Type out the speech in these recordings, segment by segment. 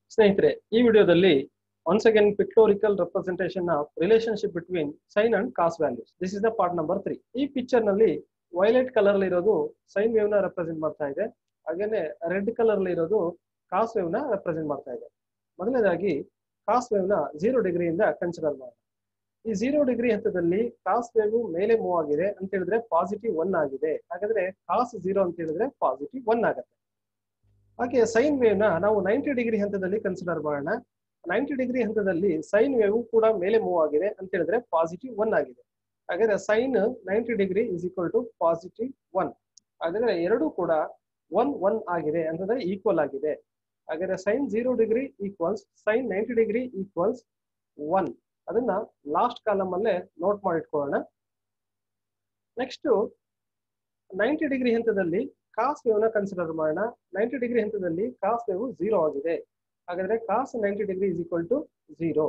ಸ್ನೇಹಿತರೆ ಈ ವಿಡಿಯೋದಲ್ಲಿ once again pictorial representation of relationship between sine and cos values this is the part number three ಈ picture ನಲ್ಲಿ violet colour ಇರೋದು sine wave ನ represent ಮಾಡ್ತಾ ಇದೆ ಹಾಗೇನೆ ರೆಡ್ ಕಲರ್ ಇರೋದು ಕಾಸ್ ವೇವ್ ನ ರೆಪ್ರೆಸೆಂಟ್ ಮಾಡ್ತಾ ಇದೆ ಮೊದಲನೇದಾಗಿ ಕಾಸ್ ವೇವ್ ನ ಜೀರೋ ಡಿಗ್ರಿಯಿಂದ ಕನ್ಸಿಡರ್ ಮಾಡೋಣ ಈ ಜೀರೋ ಡಿಗ್ರಿ ಹಂತದಲ್ಲಿ ಕಾಸ್ ವೇವ್ ಮೇಲೆ ಮೂವ್ ಆಗಿದೆ ಅಂತ ಹೇಳಿದ್ರೆ ಪಾಸಿಟಿವ್ ಒನ್ ಆಗಿದೆ ಹಾಗಾದ್ರೆ ಕಾಸ್ ಜೀರೋ ಅಂತ ಹೇಳಿದ್ರೆ ಪಾಸಿಟಿವ್ ಒನ್ ಆಗುತ್ತೆ ಹಾಗೆ ಸೈನ್ ವೇವ್ ನ ನಾವು ನೈಂಟಿ ಡಿಗ್ರಿ ಹಂತದಲ್ಲಿ ಕನ್ಸಿಡರ್ ಮಾಡೋಣ ನೈಂಟಿ ಡಿಗ್ರಿ ಹಂತದಲ್ಲಿ ಸೈನ್ ವೇವ್ ಕೂಡ ಮೇಲೆ ಮೂವ್ ಆಗಿದೆ ಅಂತ ಹೇಳಿದ್ರೆ ಪಾಸಿಟಿವ್ ಒನ್ ಆಗಿದೆ ಹಾಗಾದ್ರೆ sine ninety degree is equal to positive one ಹಾಗಾದ್ರೆ ಎರಡೂ ಕೂಡ ಒನ್ ಒನ್ ಆಗಿದೆ ಅಂತಂದ್ರೆ ಈಕ್ವಲ್ ಆಗಿದೆ ಹಾಗಾದ್ರೆ sine zero degree equals sine ninety degree equals one ಅದನ್ನ ಲಾಸ್ಟ್ ಕಾಲಮ್ ಅಲ್ಲೇ ನೋಟ್ ಮಾಡಿಟ್ಕೊಳ್ಳೋಣ ನೆಕ್ಸ್ಟ್ ನೈಂಟಿ ಡಿಗ್ರಿ ಹಂತದಲ್ಲಿ ಕಾಸ್ ವೇವ್ ನ ಕನ್ಸಿಡರ್ ಮಾಡೋಣ ನೈಂಟಿ ಡಿಗ್ರಿ ಹಂತದಲ್ಲಿ ಕಾಸ್ ವೇವ್ ಜೀರೋ ಆಗಿದೆ ಹಾಗಾದ್ರೆ cos ninety degree is equal to zero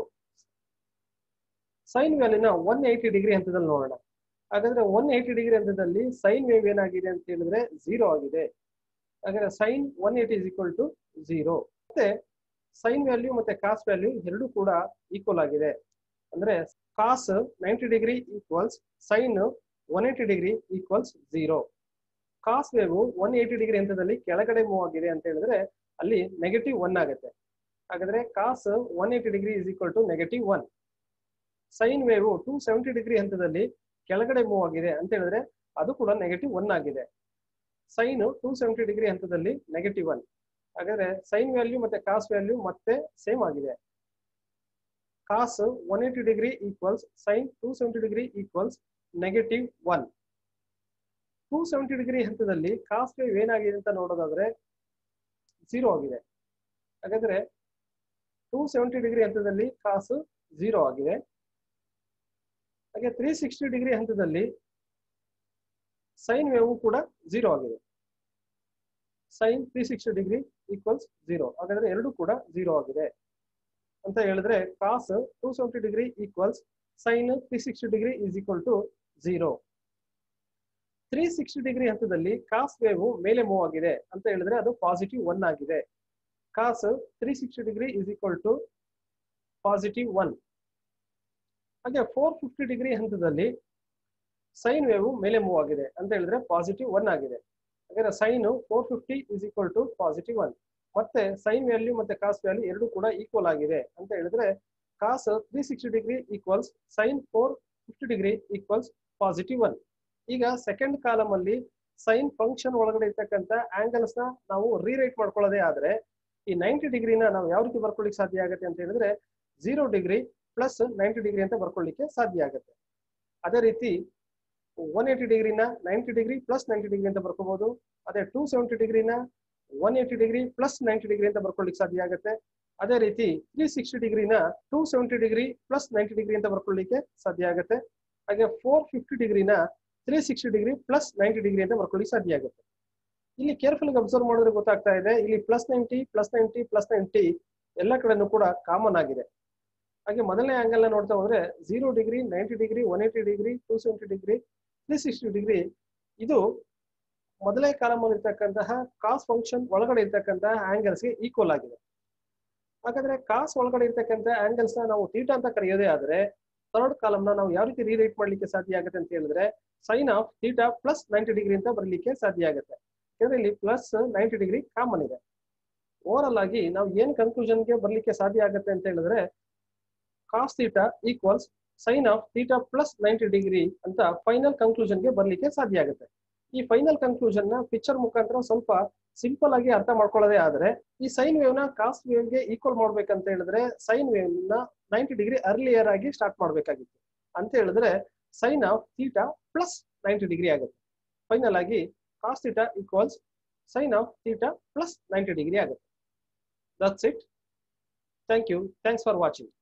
sine ವ್ಯಾಲ್ಯೂನ ಒನ್ ಏಯ್ಟಿ ಡಿಗ್ರಿ ಹಂತದಲ್ಲಿ ನೋಡೋಣ ಹಾಗಾದ್ರೆ ಒನ್ ಏಯ್ಟಿ ಡಿಗ್ರಿ ಹಂತದಲ್ಲಿ ಸೈನ್ ವೇವ್ ಏನಾಗಿದೆ ಅಂತ ಹೇಳಿದ್ರೆ ಜೀರೋ ಆಗಿದೆ ಹಾಗಾದ್ರೆ sine one eighty is equal to zero ಮತ್ತೆ ಸೈನ್ ವ್ಯಾಲ್ಯೂ ಮತ್ತೆ ಕಾಸ್ ವ್ಯಾಲ್ಯೂ ಎರಡೂ ಕೂಡ ಈಕ್ವಲ್ ಆಗಿದೆ ಅಂದ್ರೆ cos ninety degree equals sine one eighty degree equals zero cos wave one eighty degree ಹಂತದಲ್ಲಿ ಕೆಳಗಡೆ ಮೂವ್ ಆಗಿದೆ ಅಂತ ಹೇಳಿದ್ರೆ ಅಲ್ಲಿ ನೆಗೆಟಿವ್ ಒನ್ ಆಗುತ್ತೆ ಹಾಗಾದ್ರೆ cos one eighty degree is equal to negative one sine wave two seventy degree ಹಂತದಲ್ಲಿ ಕೆಳಗಡೆ ಮೂವ್ ಆಗಿದೆ ಅಂತ ಹೇಳಿದ್ರೆ ಅದು ಕೂಡ ನೆಗೆಟಿವ್ ಒನ್ ಆಗಿದೆ ಸೈನ್ ಟೂ ಸೆವೆಂಟಿ ಡಿಗ್ರಿ ಹಂತದಲ್ಲಿ ನೆಗೆಟಿವ್ ಒನ್ ಹಾಗಾದ್ರೆ ಸೈನ್ ವ್ಯಾಲ್ಯೂ ಮತ್ತೆ ಕಾಸ್ ವ್ಯಾಲ್ಯೂ ಮತ್ತೆ ಸೇಮ್ ಆಗಿದೆ cos one eighty degree equals sine two seventy degree equals negative one two seventy degree ಹಂತದಲ್ಲಿ ಕಾಸ್ ವೇವ್ ಏನಾಗಿದೆ ಅಂತ ನೋಡೋದಾದ್ರೆ ಝೀರೋ ಆಗಿದೆ ಹಾಗಾದ್ರೆ ಟೂ ಸೆವೆಂಟಿ ಡಿಗ್ರಿ ಹಂತದಲ್ಲಿ ಕಾಸು ಝೀರೋ ಆಗಿದೆ ಹಾಗೆ ತ್ರೀ ಸಿಕ್ಸ್ಟಿ ಡಿಗ್ರಿ ಹಂತದಲ್ಲಿ ಸೈನ್ ವೇವ್ ಕೂಡ ಝೀರೋ ಆಗಿದೆ sine three sixty degree equals zero ಹಾಗಾದ್ರೆ ಎರಡು ಕೂಡ ಝೀರೋ ಆಗಿದೆ ಅಂತ ಹೇಳಿದ್ರೆ cos two seventy degree equals sine three sixty degree is equal to zero three sixty degree ಹಂತದಲ್ಲಿ ಕಾಸ್ ವೇವ್ ಮೇಲೆ ಮೂವ್ ಆಗಿದೆ ಅಂತ ಹೇಳಿದ್ರೆ ಅದು ಪಾಸಿಟಿವ್ ಒನ್ ಆಗಿದೆ cos three sixty degree is equal to positive one ಹಾಗೆ ಫೋರ್ ಫಿಫ್ಟಿ ಡಿಗ್ರಿ ಹಂತದಲ್ಲಿ sine wave ಮೇಲೆ ಮೂವ್ ಆಗಿದೆ ಅಂತ ಹೇಳಿದ್ರೆ ಪಾಸಿಟಿವ್ ಒನ್ ಆಗಿದೆ ಹಾಗಾದ್ರೆ sine four fifty is equal to positive one ಮತ್ತೆ ಸೈನ್ ವ್ಯಾಲ್ಯೂ ಮತ್ತೆ ಕಾಸ್ ವ್ಯಾಲ್ಯೂ ಎರಡು ಕೂಡ ಈಕ್ವಲ್ ಆಗಿದೆ ಅಂತ ಹೇಳಿದ್ರೆ cos three sixty degree equals sine four fifty degree equals positive one ಈಗ ಸೆಕೆಂಡ್ ಕಾಲಮ್ ಅಲ್ಲಿ ಸೈನ್ ಫಂಕ್ಷನ್ ಒಳಗಡೆ ಇರ್ತಕ್ಕಂಥ ಆಂಗಲ್ಸ್ ನ ನಾವು ರೀರೈಟ್ ಮಾಡ್ಕೊಳ್ಳೋದೇ ಆದ್ರೆ ಈ ನೈಂಟಿ ಡಿಗ್ರಿನ ನಾವು ಯಾವ ರೀತಿ ಬರ್ಕೊಳ್ಳಿಕ್ಕೆ ಸಾಧ್ಯ ಆಗುತ್ತೆ ಅಂತ ಹೇಳಿದ್ರೆ zero degree plus ninety degree ಅಂತ ಬರ್ಕೊಳ್ಳಿಕ್ಕೆ ಸಾಧ್ಯ ಆಗುತ್ತೆ ಅದೇ ರೀತಿ ಒನ್ ಏಯ್ಟಿ ಡಿಗ್ರಿನ ninety degree plus ninety degree ಅಂತ ಬರ್ಕೋಬಹುದು ಅದೇ ಟೂ ಸೆವೆಂಟಿ ಡಿಗ್ರಿನ one eighty degree plus ninety degree ಅಂತ ಬರ್ಕೊಳ್ಳಿಕ್ಕೆ ಸಾಧ್ಯ ಆಗುತ್ತೆ ಅದೇ ರೀತಿ ತ್ರೀ ಸಿಕ್ಸ್ಟಿ ಡಿಗ್ರಿನ two seventy degree plus ninety degree ಅಂತ ಬರ್ಕೊಳ್ಳಿಕ್ಕೆ ಸಾಧ್ಯ ಆಗುತ್ತೆ ಹಾಗೆ ಫೋರ್ ಫಿಫ್ಟಿ ಡಿಗ್ರಿನ three sixty degree plus ninety degree ಅಂತ ಬರ್ಕೊಳ್ಳಿಕ್ಕೆ ಸಾಧ್ಯ ಆಗುತ್ತೆ ಇಲ್ಲಿ ಕೇರ್ಫುಲ್ ಅಬ್ಸರ್ವ್ ಮಾಡಿದ್ರೆ ಗೊತ್ತಾಗ್ತಾ ಇದೆ ಇಲ್ಲಿ plus ninety plus ninety plus ninety ಎಲ್ಲ ಕಡೆನೂ ಕೂಡ ಕಾಮನ್ ಆಗಿದೆ ಹಾಗೆ ಮೊದಲನೇ ಆಂಗಲ್ ನ ನೋಡ್ತಾ ಹೋದ್ರೆ zero degree ninety degree one eighty degree two seventy degree three sixty degree ಇದು ಮೊದಲನೇ ಕಾಲಮ್ ಅಲ್ಲಿ ಇರ್ತಕ್ಕಂತಹ ಕಾಸ್ ಫಂಕ್ಷನ್ ಒಳಗಡೆ ಇರ್ತಕ್ಕಂತಹ ಆಂಗಲ್ಸ್ ಗೆ ಈಕ್ವಲ್ ಆಗಿದೆ ಹಾಗಾದ್ರೆ ಕಾಸ್ ಒಳಗಡೆ ಇರ್ತಕ್ಕಂಥ ಆಂಗಲ್ಸ್ ನ ನಾವು ತೀಟಾ ಅಂತ ಕರೆಯೋದೇ ಆದ್ರೆ ಥರ್ಡ್ ಕಾಲಮ್ ನ ನಾವು ಯಾವ ರೀತಿ ರೀರೈಟ್ ಮಾಡ್ಲಿಕ್ಕೆ ಸಾಧ್ಯ ಆಗುತ್ತೆ ಅಂತ ಹೇಳಿದ್ರೆ sine of theta plus ninety degree ಅಂತ ಬರಲಿಕ್ಕೆ ಸಾಧ್ಯ ಆಗುತ್ತೆ ಯಾಕಂದ್ರೆ ಇಲ್ಲಿ ಪ್ಲಸ್ ನೈಂಟಿ ಡಿಗ್ರಿ ಕಾಮನ್ ಇದೆ ಓವರ್ ಆಲ್ ಆಗಿ ನಾವು ಏನ್ ಕನ್ಕ್ಲೂಷನ್ಗೆ ಬರ್ಲಿಕ್ಕೆ ಸಾಧ್ಯ ಆಗುತ್ತೆ ಅಂತ ಹೇಳಿದ್ರೆ cos theta equals sine of theta plus ninety degree ಅಂತ ಫೈನಲ್ ಕನ್ಕ್ಲೂಷನ್ಗೆ ಬರ್ಲಿಕ್ಕೆ ಸಾಧ್ಯ ಆಗುತ್ತೆ ಈ ಫೈನಲ್ ಕನ್ಕ್ಲೂಷನ್ ನ ಪಿಕ್ಚರ್ ಮುಖಾಂತರ ಸ್ವಲ್ಪ ಸಿಂಪಲ್ ಆಗಿ ಅರ್ಥ ಮಾಡ್ಕೊಳ್ಳೋದೇ ಆದ್ರೆ ಈ ಸೈನ್ ವೇವ್ ನ ಕಾಸ್ಟ್ ವೇವ್ ಗೆ ಈಕ್ವಲ್ ಮಾಡ್ಬೇಕಂತ ಹೇಳಿದ್ರೆ ಸೈನ್ ವೇವ್ ನ ನೈಂಟಿ ಡಿಗ್ರಿ ಅರ್ಲಿಯರ್ ಆಗಿ ಸ್ಟಾರ್ಟ್ ಮಾಡ್ಬೇಕಾಗಿತ್ತು ಅಂತ ಹೇಳಿದ್ರೆ sine of theta plus ninety degree ಆಗುತ್ತೆ ಫೈನಲ್ ಆಗಿ cos theta equals sine of theta plus ninety degree ಆಗುತ್ತೆ that's it thank you thanks for watching